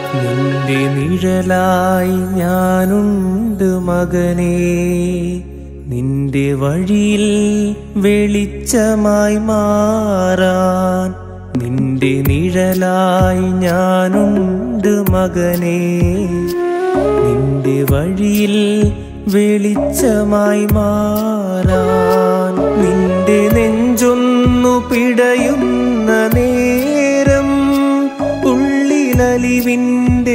നിന്റെ നിഴലായി ഞാനുണ്ട് മകനേ നിന്റെ വഴിയിൽ വെളിച്ചമായി മാറാൻ നിന്റെ നിഴലായി ഞാനുണ്ട് മകനേ നിന്റെ വഴിയിൽ വെളിച്ചമായി മാറാൻ നിന്റെ നെഞ്ചൊന്നു പിടയുന്ന നേരം ഉള്ളിലലിവിൻ്റെ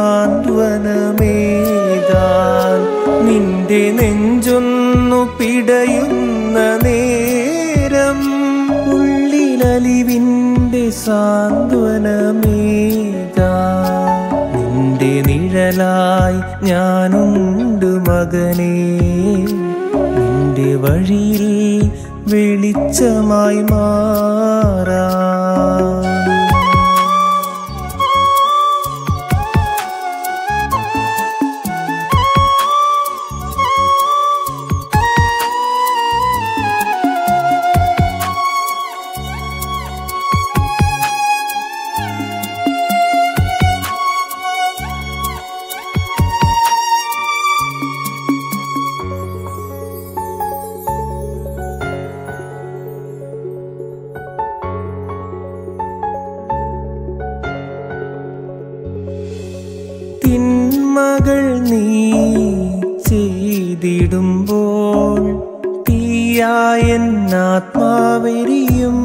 സാന്ത്വനമേകാൻ നിന്റെ നെഞ്ചൊന്നു പിടയുന്ന നേരം ഉള്ളിലലിവിൻ്റെ സാന്ത്വനമേകാൻ നിന്റെ നിഴലായി ഞാനുണ്ട് മകനേ നിന്റെ വഴിയിൽ വെളിച്ചമായി മാറാ തിന്മകൾ നീ ചെയ്തിടുമ്പോൾ തീയായൻ ആത്മാവെരിയും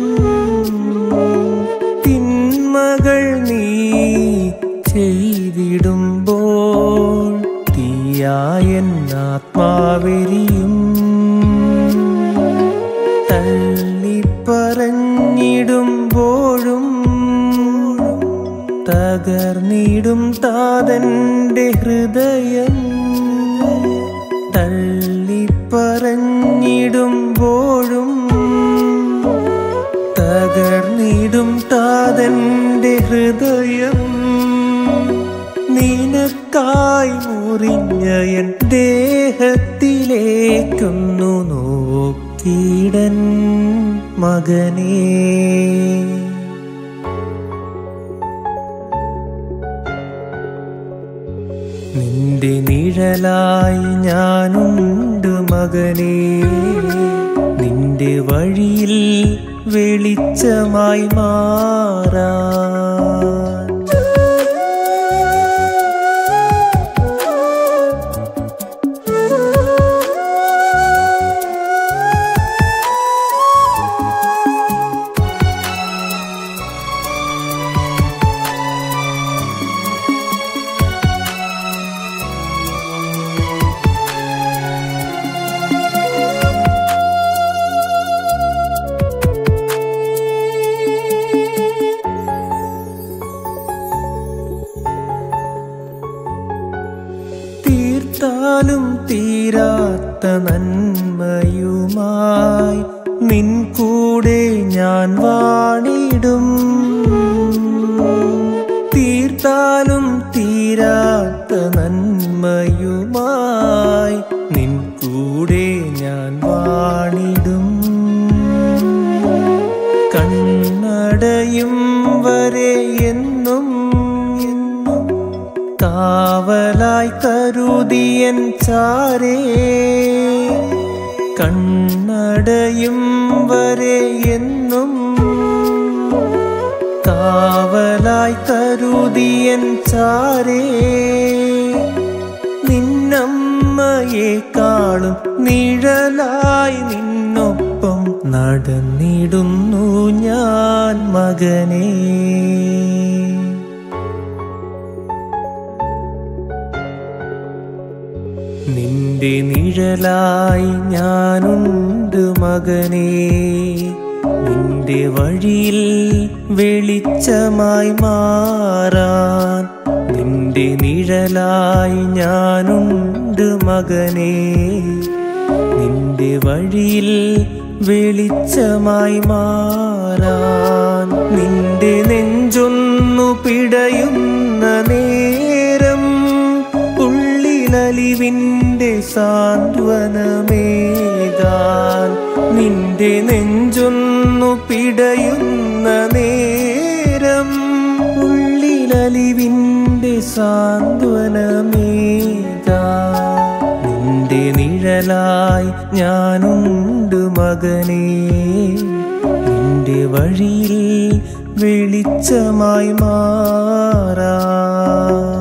തിന്മകൾ നീ ചെയ്തിടുമ്പോൾ തീയായൻ ആത്മാവെരിയും തള്ളിപ്പറഞ്ഞിടുമ്പോഴും തകർന്നിടും താതന്റെ ഹൃദയം തള്ളിപ്പറഞ്ഞിടുമ്പോഴും തകർന്നിടും താതന്റെ ഹൃദയം നിനക്കായി മുറിഞ്ഞ എൻ ദേഹത്തിലേക്കൊന്നു നോക്കിടൻ മകനേ നിന്റെ നിഴലായി ഞാനുണ്ട് മകനേ നിന്റെ വഴിയിൽ വെളിച്ചമായി മാറാ തീർത്താലും തീരാത്ത നന്മയുമായി നിൻ കൂടെ ഞാൻ വാണിടും തീർത്താലും തീരാത്ത നന്മയുമായി നിൻ കൂടെ ഞാൻ വാണിടും കണ്ണടയും വരെ എന്നും എന്നും കാവലായി കരുതിയൻ ചാരേ കണ്ണടയും വരെ എന്നും കാവലായി കരുതിയൻ ചാരേ നിന്നമ്മയെക്കാളും നിഴലായി നിന്നൊപ്പം നടന്നിടുന്നു ഞാൻ മകനേ നിന്റെ നിഴലായി ഞാനുണ്ട് മകനേ നിന്റെ വഴിയിൽ വെളിച്ചമായി മാറാൻ നിന്റെ നിഴലായി ഞാനുണ്ട് മകനേ നിന്റെ വഴിയിൽ വെളിച്ചമായി മാറാൻ നിന്റെ നെഞ്ചൊന്നു പിടയുന്ന നേരം ഉള്ളിലലിവിൻ്റെ സാന്ത്വനമേകാൻ നിന്റെ നെഞ്ചൊന്നു പിടയുന്ന നേരം ഉള്ളിലലിവിൻ്റെ സാന്ത്വനമേകാ നിന്റെ നിഴലായി ഞാനുണ്ട് മകനേ നിന്റെ വഴിയിൽ വെളിച്ചമായി മാറാ